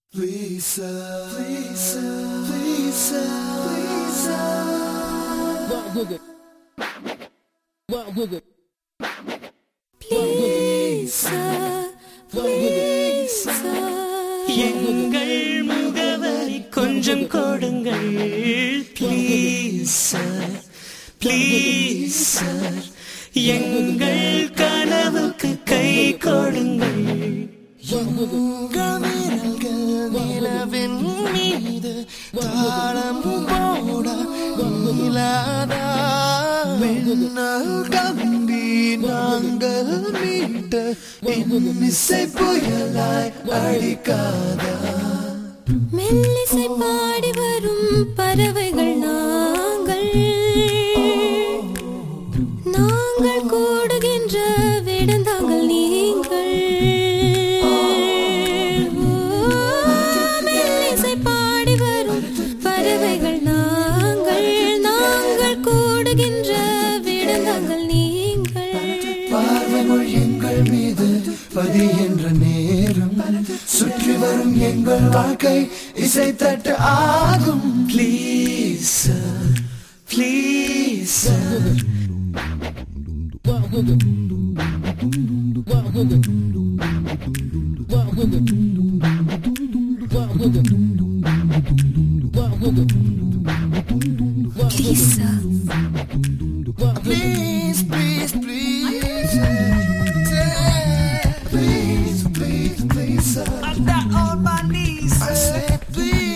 Please, sir. Please, sir. Please, sir. Please, sir. Walk with it. Walk with it. Please, sir. Please, sir. எங்கள் முகவரி கொஞ்சம் கொடுங்கள் please sir please sir எங்கள் கனவுக்கு கை கொடுங்கள் உங்கள் விரல்கள் நிலவின் மீது தாளம் போட நீலாதா மின்னல் கம்பி நாங்கள் மீட்ட இசை புயலாய் அடிக்காதா மெல்லிசை பாடி வரும் பறவைகள் நாங்கள் நாங்கள் கூடுகின்ற விடந்தாங்கள் நீங்கள் ஓ, மெல்லிசை பாடி வரும் பறவைகள் நாங்கள் நாங்கள் கூடுகின்ற விடந்தாங்கள் நீங்கள் பார்வைகள் எங்கள் மீது பதிகின்ற நேரம் சுற்றி வரும் எங்கள் வாழ்க்கை இசை தட்டு ஆகும் please sir please sir Walk with it. Walk with it. Walk with it. Walk with it. Walk with it. Walk with Please, it. sir. Walk with it. Please, please, please. Please, please, please, sir. I'm down on my knees I say please.